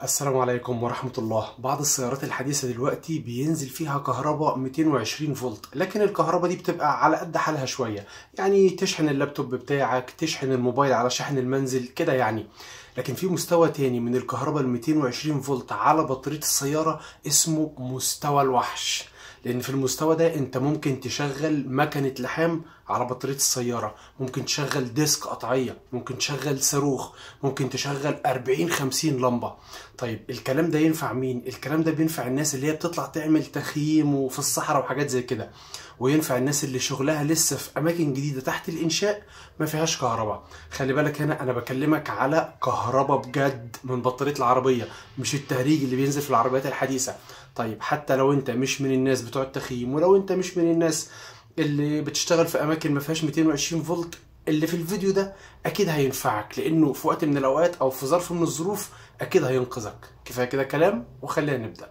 السلام عليكم ورحمة الله بعض السيارات الحديثة دلوقتي بينزل فيها كهرباء 220 فولت لكن الكهرباء دي بتبقى على قد حالها شوية يعني تشحن اللابتوب بتاعك تشحن الموبايل على شحن المنزل كده يعني لكن في مستوى تاني من الكهرباء ال 220 فولت على بطارية السيارة اسمه مستوى الوحش لان في المستوى ده انت ممكن تشغل مكنة لحام على بطارية السيارة ممكن تشغل ديسك قطعية ممكن تشغل صاروخ ممكن تشغل 40 50 لمبة طيب الكلام ده ينفع مين الكلام ده بينفع الناس اللي هي بتطلع تعمل تخييم وفي الصحراء وحاجات زي كده وينفع الناس اللي شغلها لسه في اماكن جديده تحت الانشاء ما فيهاش كهرباء خلي بالك هنا انا بكلمك على كهرباء بجد من بطاريه العربيه مش التهريج اللي بينزل في العربيات الحديثه طيب حتى لو انت مش من الناس بتوع التخييم ولو انت مش من الناس اللي بتشتغل في اماكن ما فيهاش 220 فولت اللي في الفيديو ده اكيد هينفعك لانه في وقت من الاوقات او في ظرف من الظروف اكيد هينقذك كفايه كده كلام وخلينا نبدا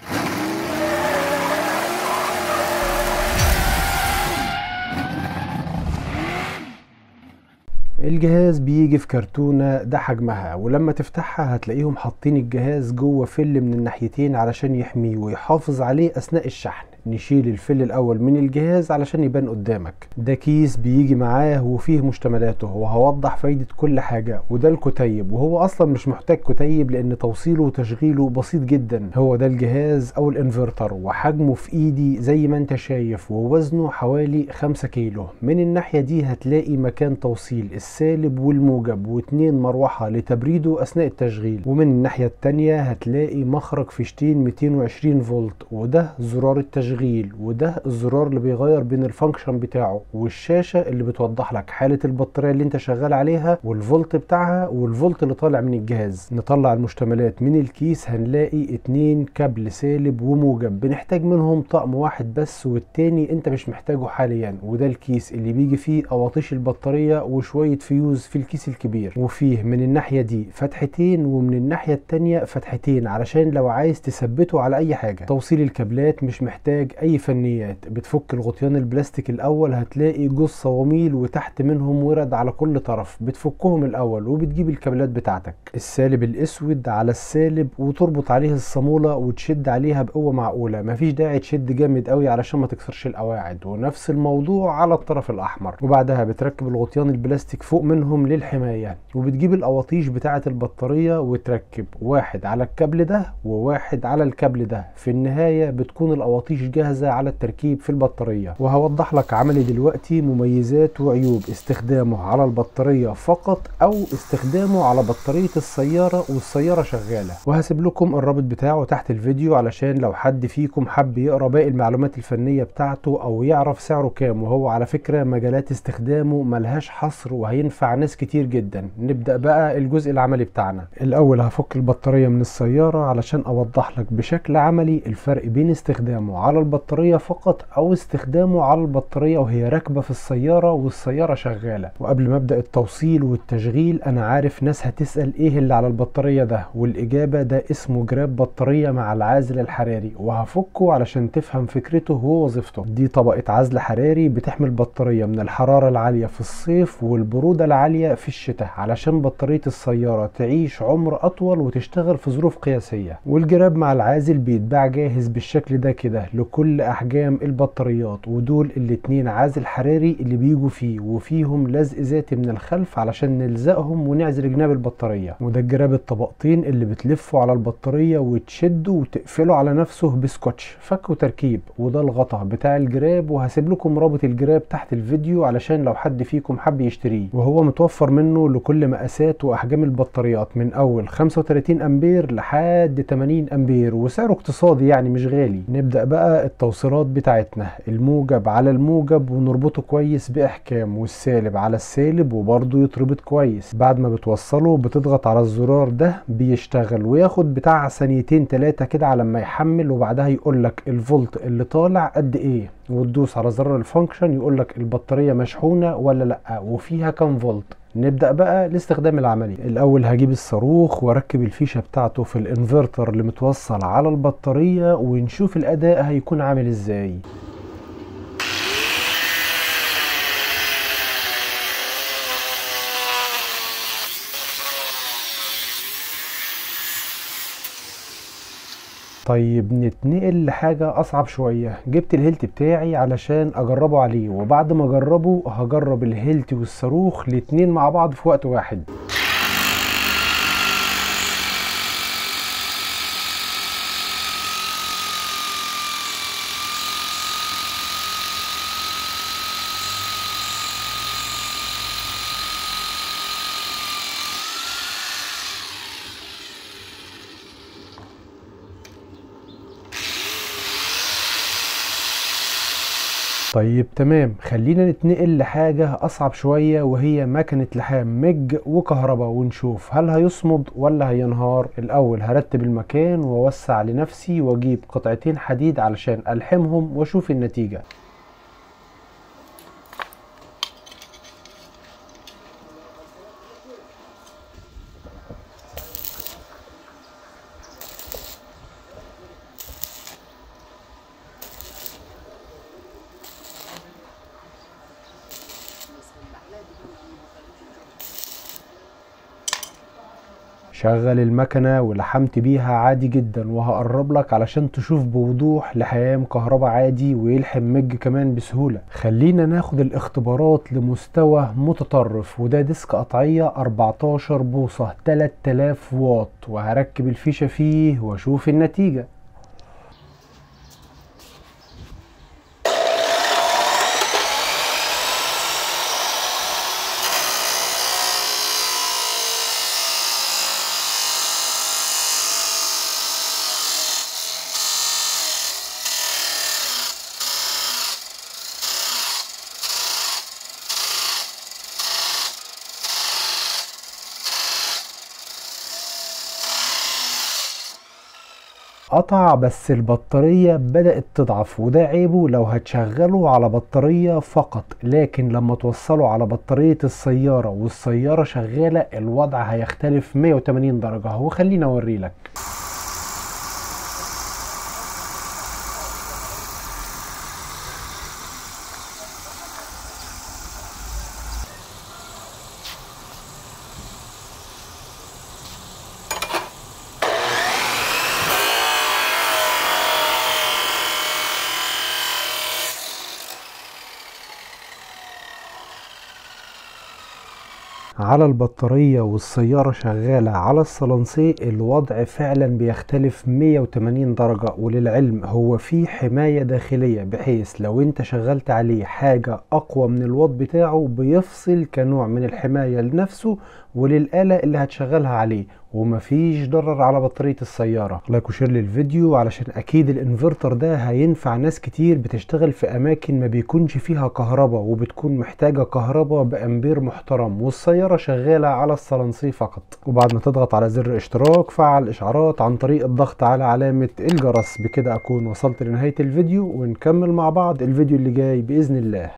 الجهاز بيجي في كرتونة ده حجمها ولما تفتحها هتلاقيهم حاطين الجهاز جوه فل من الناحيتين علشان يحميه ويحافظ عليه أثناء الشحن نشيل الفل الأول من الجهاز علشان يبان قدامك ده كيس بيجي معاه وفيه مشتملاته وهوضح فايدة كل حاجة وده الكتيب وهو أصلا مش محتاج كتيب لأن توصيله وتشغيله بسيط جدا هو ده الجهاز أو الانفرتر وحجمه في إيدي زي ما انت شايف ووزنه حوالي 5 كيلو من الناحية دي هتلاقي مكان توصيل السالب والموجب واتنين مروحة لتبريده أثناء التشغيل ومن الناحية التانية هتلاقي مخرج فيشتين 220 فولت وده زرار التشغيل وده الزرار اللي بيغير بين الفانكشن بتاعه والشاشة اللي بتوضح لك حالة البطارية اللي انت شغال عليها والفولت بتاعها والفولت اللي طالع من الجهاز نطلع المشتملات من الكيس هنلاقي اتنين كابل سالب وموجب بنحتاج منهم طقم واحد بس والتاني انت مش محتاجه حاليا وده الكيس اللي بيجي فيه قواطيش البطارية وشوية فيوز في الكيس الكبير وفيه من الناحية دي فتحتين ومن الناحية التانية فتحتين علشان لو عايز تثبته على اي حاجة توصيل الكابلات مش محتاج اي فنيات بتفك الغطيان البلاستيك الاول هتلاقي جوز صواميل وتحت منهم ورد على كل طرف بتفكهم الاول وبتجيب الكابلات بتاعتك السالب الاسود على السالب وتربط عليه الصامولة وتشد عليها بقوة معقولة مفيش داعي تشد جامد قوي علشان ما تكسرش القواعد ونفس الموضوع على الطرف الاحمر وبعدها بتركب الغطيان البلاستيك فوق منهم للحماية وبتجيب القواطيش بتاعة البطارية وتركب واحد على الكابل ده وواحد على الكابل ده في النهاية بتكون القواطيش جاهزة على التركيب في البطارية وهوضح لك عملي دلوقتي مميزات وعيوب استخدامه على البطارية فقط او استخدامه على بطارية السيارة والسيارة شغالة وهسيب لكم الرابط بتاعه تحت الفيديو علشان لو حد فيكم حب يقرا باقي المعلومات الفنية بتاعته او يعرف سعره كام وهو على فكرة مجالات استخدامه ملهاش حصر وهينفع ناس كتير جدا نبدأ بقى الجزء العملي بتاعنا الاول هفك البطارية من السيارة علشان اوضح لك بشكل عملي الفرق بين استخدامه على البطارية فقط او استخدامه على البطارية وهي راكبة في السيارة والسيارة شغالة وقبل ما ابدأ التوصيل والتشغيل انا عارف ناس هتسأل ايه اللي على البطارية ده والاجابة ده اسمه جراب بطارية مع العازل الحراري وهفكه علشان تفهم فكرته ووظيفته دي طبقة عزل حراري بتحمي البطارية من الحرارة العالية في الصيف والبرودة العالية في الشتاء علشان بطارية السيارة تعيش عمر اطول وتشتغل في ظروف قياسية والجراب مع العازل بيتباع جاهز بالشكل ده كده لكل احجام البطاريات ودول الاتنين عازل حراري اللي بيجوا فيه وفيهم لزق ذاتي من الخلف علشان نلزقهم ونعزل جناب البطارية وده الجراب الطبقتين اللي بتلفه على البطارية وتشده وتقفله على نفسه بسكوتش فك وتركيب وده الغطا بتاع الجراب وهسيب لكم رابط الجراب تحت الفيديو علشان لو حد فيكم حب يشتريه وهو متوفر منه لكل مقاسات واحجام البطاريات من اول 35 امبير لحد 80 امبير وسعره اقتصادي يعني مش غالي نبدأ بقى التوصيلات بتاعتنا الموجب على الموجب ونربطه كويس باحكام والسالب على السالب وبرضه يتربط كويس بعد ما بتوصله بتضغط على الزرار ده بيشتغل وياخد بتاع ثانيتين تلاتة كده على ما يحمل وبعدها يقول لك الفولت اللي طالع قد ايه وتدوس على زرار الفانكشن يقول لك البطارية مشحونة ولا لا وفيها كام فولت نبدأ بقى الاستخدام العملي الأول هجيب الصاروخ واركب الفيشة بتاعته في الانفرتر اللي متوصل على البطارية ونشوف الأداء هيكون عامل ازاي طيب نتنقل لحاجة أصعب شوية جبت الهيلت بتاعي علشان أجربه عليه وبعد ما أجربه هجرب الهيلت والصاروخ الاتنين مع بعض في وقت واحد طيب تمام خلينا نتنقل لحاجة أصعب شوية وهي مكنة لحام مج وكهرباء ونشوف هل هيصمد ولا هينهار الأول هرتب المكان وأوسع لنفسي وأجيب قطعتين حديد علشان ألحمهم وأشوف النتيجة شغل المكنة ولحمت بيها عادي جدا وهقرب لك علشان تشوف بوضوح لحام كهرباء عادي ويلحم مج كمان بسهولة خلينا ناخد الاختبارات لمستوى متطرف وده ديسك قطعية 14 بوصة 3000 واط وهركب الفيشة فيه واشوف النتيجة قطع بس البطارية بدأت تضعف وده عيبه لو هتشغله على بطارية فقط لكن لما توصله على بطارية السيارة والسيارة شغالة الوضع هيختلف 180 درجة وخلينا اوريلك على البطارية والسيارة شغالة على الصلنسي الوضع فعلا بيختلف 180 درجة وللعلم هو في حماية داخلية بحيث لو انت شغلت عليه حاجة اقوى من الواط بتاعه بيفصل كنوع من الحماية لنفسه وللآلة اللي هتشغلها عليه ومفيش ضرر على بطارية السيارة لايك وشير للفيديو علشان اكيد الانفرتر ده هينفع ناس كتير بتشتغل في اماكن ما بيكونش فيها كهرباء وبتكون محتاجة كهرباء بامبير محترم والسيارة شغالة على الصلنسي فقط وبعد ما تضغط على زر اشتراك فعل اشعارات عن طريق الضغط على علامة الجرس بكده اكون وصلت لنهاية الفيديو ونكمل مع بعض الفيديو اللي جاي باذن الله